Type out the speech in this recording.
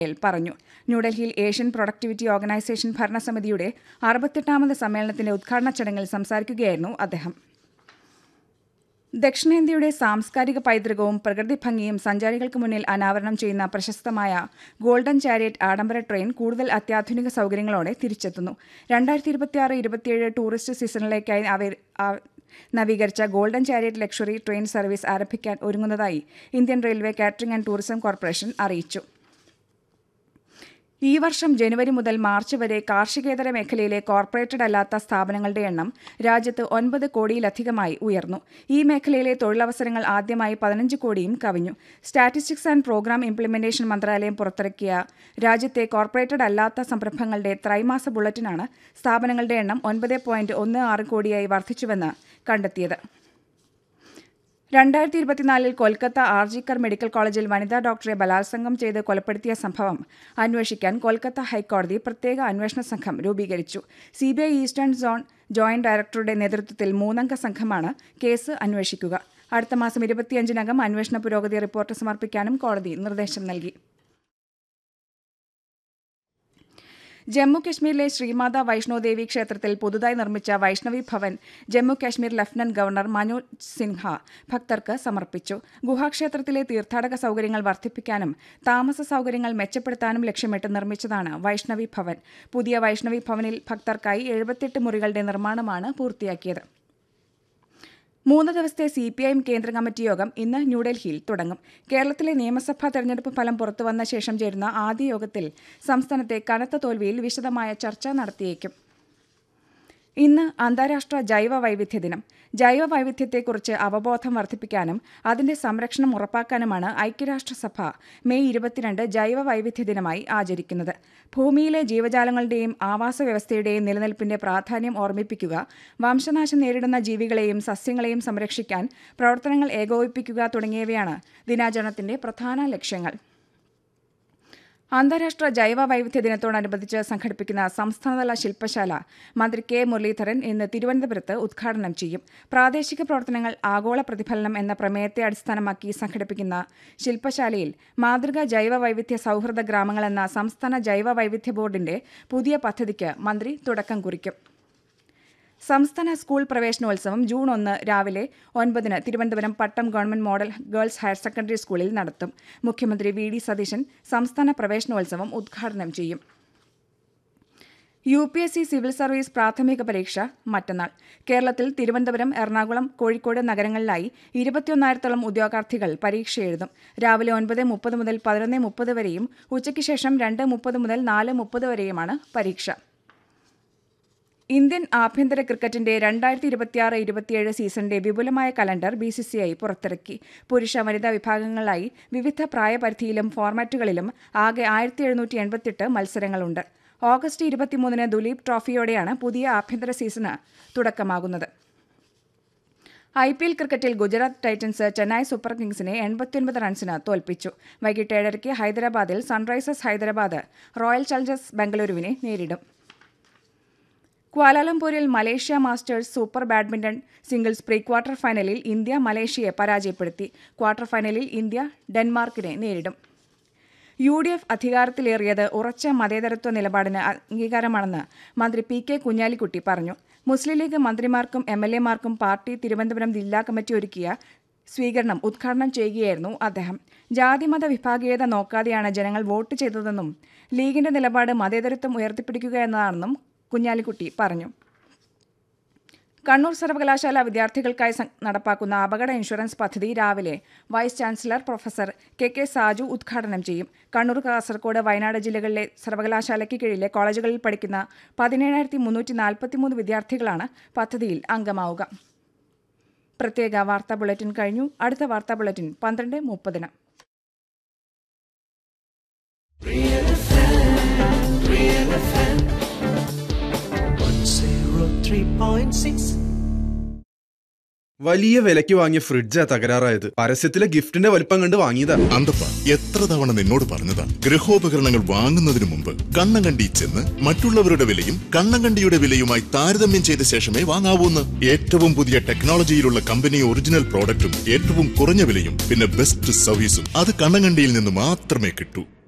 പട്ടേൽ പറഞ്ഞു ന്യൂഡൽഹിയിൽ Asian productivity organisation ഭരണസമിതിയുടെ അറുപത്തെട്ടാമത് സമ്മേളനത്തിന്റെ ഉദ്ഘാടന ചടങ്ങിൽ സംസാരിക്കുകയായിരുന്നു അദ്ദേഹം ദക്ഷിണേന്ത്യയുടെ സാംസ്കാരിക പൈതൃകവും പ്രകൃതി ഭംഗിയും സഞ്ചാരികൾക്ക് മുന്നിൽ അനാവരണം ചെയ്യുന്ന പ്രശസ്തമായ ഗോൾഡൻ ചാരിയറ്റ് ആഡംബര ട്രെയിൻ കൂടുതൽ അത്യാധുനിക സൗകര്യങ്ങളോടെ തിരിച്ചെത്തുന്നു രണ്ടായിരത്തി ഇരുപത്തിയാറ് ഇരുപത്തിയേഴ് ടൂറിസ്റ്റ് സീസണിലേക്കായി അവ- ആ- നവീകരിച്ച golden chariot luxury train service ആരംഭിക്കാൻ ഒരുങ്ങുന്നതായി Indian railway catering and tourism corporation അറിയിച്ചു ഈ വർഷം ജനുവരി മുതൽ മാർച്ച് വരെ കാർഷികേതര മേഖലയിലെ കോർപ്പറേറ്റഡ് അല്ലാത്ത സ്ഥാപനങ്ങളുടെ എണ്ണം രാജ്യത്ത് ഒൻപത് കോടിയിലധികമായി ഉയർന്നു ഈ മേഖലയിലെ തൊഴിലവസരങ്ങൾ ആദ്യമായി പതിനഞ്ച് കോടിയും കവിഞ്ഞു സ്റ്റാറ്റിസ്റ്റിക്സ് ആൻഡ് പ്രോഗ്രാം ഇംപ്ലിമെന്റേഷൻ മന്ത്രാലയം പുറത്തിറക്കിയ രാജ്യത്തെ കോർപ്പറേറ്റഡ് അല്ലാത്ത സംരംഭങ്ങളുടെ ത്രൈമാസ ബുള്ളറ്റിനാണ് സ്ഥാപനങ്ങളുടെ എണ്ണം ഒൻപത് പോയിന്റ് ഒന്ന് ആറ് കോടിയായി വർദ്ധിച്ചുവെന്ന് കണ്ടെത്തിയത് രണ്ടായിരത്തി ഇരുപത്തിനാലിൽ കൊൽക്കത്ത ആർജിക്കർ മെഡിക്കൽ കോളേജിൽ വനിതാ ഡോക്ടറെ ബലാത്സംഗം ചെയ്ത് കൊലപ്പെടുത്തിയ സംഭവം അന്വേഷിക്കാൻ കൊൽക്കത്ത ഹൈക്കോടതി പ്രത്യേക അന്വേഷണ സംഘം രൂപീകരിച്ചു സിബിഐ ഈസ്റ്റേൺ സോൺ ജോയിന്റ് ഡയറക്ടറുടെ നേതൃത്വത്തിൽ മൂന്നംഗ സംഘമാണ് കേസ് അന്വേഷിക്കുക അടുത്ത മാസം ഇരുപത്തിയഞ്ചിനകം അന്വേഷണ പുരോഗതി റിപ്പോർട്ട് സമർപ്പിക്കാനും കോടതി നിർദ്ദേശം നൽകി ജമ്മു കശ്മീരിലെ ശ്രീമാതാ വൈഷ്ണോദേവി ക്ഷേത്രത്തിൽ പുതുതായി നിർമ്മിച്ച വൈഷ്ണവി ഭവൻ ജമ്മു കശ്മീർ ലഫ്റ്റനന്റ് ഗവർണർ മനോജ് സിൻഹ ഭക്തർക്ക് സമർപ്പിച്ചു ഗുഹാക്ഷേത്രത്തിലെ തീർത്ഥാടക സൗകര്യങ്ങൾ വർദ്ധിപ്പിക്കാനും താമസ സൗകര്യങ്ങൾ മെച്ചപ്പെടുത്താനും ലക്ഷ്യമിട്ട് നിർമ്മിച്ചതാണ് വൈഷ്ണവി ഭവൻ പുതിയ വൈഷ്ണവി ഭവനിൽ ഭക്തർക്കായി എഴുപത്തിയെട്ട് മുറികളുടെ നിർമ്മാണമാണ് പൂർത്തിയാക്കിയത് മൂന്ന് ദിവസത്തെ സി പി ഐ എം കേന്ദ്ര കമ്മിറ്റി യോഗം ഇന്ന് ന്യൂഡൽഹിയിൽ തുടങ്ങും കേരളത്തിലെ നിയമസഭാ തെരഞ്ഞെടുപ്പ് ഫലം പുറത്തുവന്ന ശേഷം ചേരുന്ന ആദ്യ യോഗത്തിൽ സംസ്ഥാനത്തെ കനത്ത തോൽവിയിൽ വിശദമായ ചർച്ച നടത്തിയേക്കും ഇന്ന് അന്താരാഷ്ട്ര ജൈവ വൈവിധ്യ ദിനം ജൈവ വൈവിധ്യത്തെക്കുറിച്ച് അവബോധം വർദ്ധിപ്പിക്കാനും അതിന്റെ സംരക്ഷണം ഉറപ്പാക്കാനുമാണ് ഐക്യരാഷ്ട്രസഭ മെയ് ഇരുപത്തിരണ്ട് ജൈവ വൈവിധ്യ ദിനമായി ആചരിക്കുന്നത് ഭൂമിയിലെ ജീവജാലങ്ങളുടെയും ആവാസ വ്യവസ്ഥയുടെയും നിലനിൽപ്പിന്റെ പ്രാധാന്യം ഓർമ്മിപ്പിക്കുക വംശനാശം നേരിടുന്ന ജീവികളെയും സസ്യങ്ങളെയും സംരക്ഷിക്കാൻ പ്രവർത്തനങ്ങൾ ഏകോപിപ്പിക്കുക തുടങ്ങിയവയാണ് ദിനാചരണത്തിന്റെ പ്രധാന ലക്ഷ്യങ്ങൾ അന്താരാഷ്ട്ര ജൈവ വൈവിധ്യ ദിനത്തോടനുബന്ധിച്ച് സംഘടിപ്പിക്കുന്ന സംസ്ഥാനതല ശില്പശാല മന്ത്രി കെ മുരളീധരൻ ഇന്ന് തിരുവനന്തപുരത്ത് ഉദ്ഘാടനം ചെയ്യും പ്രാദേശിക പ്രവർത്തനങ്ങൾ ആഗോള പ്രതിഫലനം എന്ന പ്രമേയത്തെ അടിസ്ഥാനമാക്കി സംഘടിപ്പിക്കുന്ന ശില്പശാലയിൽ മാതൃകാ ജൈവ വൈവിധ്യ സൗഹൃദ ഗ്രാമങ്ങൾ എന്ന സംസ്ഥാന ജൈവ വൈവിധ്യ ബോർഡിന്റെ പുതിയ പദ്ധതിക്ക് മന്ത്രി തുടക്കം കുറിക്കും സംസ്ഥാന സ്കൂൾ പ്രവേശനോത്സവം ജൂൺ ഒന്ന് രാവിലെ ഒൻപതിന് Thiruvananthapuram Pattom government model girls higher secondary സ്കൂളിൽ നടത്തും മുഖ്യമന്ത്രി വി ഡി സതീശൻ സംസ്ഥാന പ്രവേശനോത്സവം ഉദ്ഘാടനം ചെയ്യും U P S C civil service പ്രാഥമിക പരീക്ഷ മറ്റന്നാൾ കേരളത്തിൽ തിരുവനന്തപുരം എറണാകുളം കോഴിക്കോട് നഗരങ്ങളിലായി ഇരുപത്തിയൊന്നായിരത്തോളം ഉദ്യോഗാർത്ഥികൾ പരീക്ഷ എഴുതും രാവിലെ ഒൻപത് മുപ്പത് മുതൽ പതിനൊന്ന് മുപ്പത് വരെയും ഉച്ചയ്ക്ക് ശേഷം രണ്ട് മുപ്പത് മുതൽ നാല് മുപ്പത് വരെയുമാണ് പരീക്ഷ ഇന്ത്യൻ ആഭ്യന്തര ക്രിക്കറ്റിന്റെ രണ്ടായിരത്തി ഇരുപത്തിയാറ് ഇരുപത്തിയേഴ് സീസണിന്റെ വിപുലമായ calendar B C C I പുറത്തിറക്കി പുരുഷ വനിതാ വിഭാഗങ്ങളിലായി വിവിധ പ്രായപരിധിയിലും ഫോർമാറ്റുകളിലും ആകെ ആയിരത്തി എഴുന്നൂറ്റി എൺപത്തെട്ട് മത്സരങ്ങളുണ്ട് ഓഗസ്റ്റ് ഇരുപത്തിമൂന്നിന് ദുലീപ് ട്രോഫിയോടെയാണ് പുതിയ ആഭ്യന്തര സീസണ് തുടക്കമാകുന്നത് ഐ പി എൽ ക്രിക്കറ്റിൽ ഗുജറാത്ത് ടൈറ്റൻസ് ചെന്നൈ സൂപ്പർ കിങ്സിനെ എൺപത്തിയൊൻപത് റൺസിന് തോൽപ്പിച്ചു വൈകിട്ട് ഏഴരയ്ക്ക് ഹൈദരാബാദിൽ സൺറൈസേഴ്സ് ഹൈദരാബാദ് റോയൽ ചലഞ്ചേഴ്സ് ബംഗളൂരുവിനെ നേരിടും ക്വാലാലംപൂരിൽ Malaysia masters super badminton singles pre quarter ഫൈനലിൽ ഇന്ത്യ മലേഷ്യയെ പരാജയപ്പെടുത്തി ക്വാർട്ടർ ഫൈനലിൽ ഇന്ത്യ ഡെൻമാർക്കിനെ നേരിടും യു ഡി എഫ് അധികാരത്തിലേറിയത് ഉറച്ച മതേതരത്വ നിലപാടിന് അംഗീകാരമാണെന്ന് മന്ത്രി പി കെ കുഞ്ഞാലിക്കുട്ടി പറഞ്ഞു മുസ്ലിം ലീഗ് മന്ത്രിമാർക്കും എം എൽ എമാർക്കും പാർട്ടി തിരുവനന്തപുരം ജില്ലാ കമ്മിറ്റി ഒരുക്കിയ സ്വീകരണം ഉദ്ഘാടനം ചെയ്യുകയായിരുന്നു അദ്ദേഹം ജാതിമത വിഭാഗീയത നോക്കാതെയാണ് ജനങ്ങൾ വോട്ട് ചെയ്തതെന്നും ലീഗിന്റെ നിലപാട് മതേതരത്വം ഉയർത്തിപ്പിടിക്കുക എന്നതാണെന്നും കുഞ്ഞാലിക്കുട്ടി പറഞ്ഞു കണ്ണൂർ സർവകലാശാല വിദ്യാർത്ഥികൾക്കായി സം- നടപ്പാക്കുന്ന അപകട ഇൻഷുറൻസ് പദ്ധതി രാവിലെ vice chancellor professor K K Saju ഉദ്ഘാടനം ചെയ്യും കണ്ണൂർ കാസർഗോഡ് വയനാട് ജില്ലകളിലെ സർവകലാശാലയ്ക്ക് കീഴിലെ കോളേജുകളിൽ പഠിക്കുന്ന പതിനേഴായിരത്തി മുന്നൂറ്റി നാൽപ്പത്തിമൂന്ന് വിദ്യാർത്ഥികളാണ് പദ്ധതിയിൽ അംഗമാവുക പ്രത്യേക വാർത്താ ബുള്ളറ്റിൻ കഴിഞ്ഞു അടുത്ത വാർത്താ ബുള്ളറ്റിൻ പന്ത്രണ്ട് മുപ്പതിന് zero three point six. വലിയ വിലയ്ക്ക് വാങ്ങിയ ഫ്രിഡ്ജാ തകരാറായത് പരസ്യത്തിലെ ഗിഫ്റ്റിന്റെ വലിപ്പം കണ്ട് വാങ്ങിയതാ അന്തപ്പ എത്ര തവണ നിന്നോട് പറഞ്ഞതാ ഗൃഹോപകരണങ്ങൾ വാങ്ങുന്നതിന് മുമ്പ് കണ്ണങ്കണ്ടി ചെന്ന് മറ്റുള്ളവരുടെ വിലയും കണ്ണങ്കണ്ടിയുടെ വിലയുമായി താരതമ്യം ചെയ്ത ശേഷമേ വാങ്ങാവൂന്ന് ഏറ്റവും പുതിയ ടെക്നോളജിയിലുള്ള കമ്പനി ഒറിജിനൽ പ്രോഡക്റ്റും ഏറ്റവും കുറഞ്ഞ വിലയും പിന്നെ ബെസ്റ്റ് സർവീസും അത് കണ്ണങ്കണ്ടിയിൽ നിന്ന് മാത്രമേ കിട്ടൂ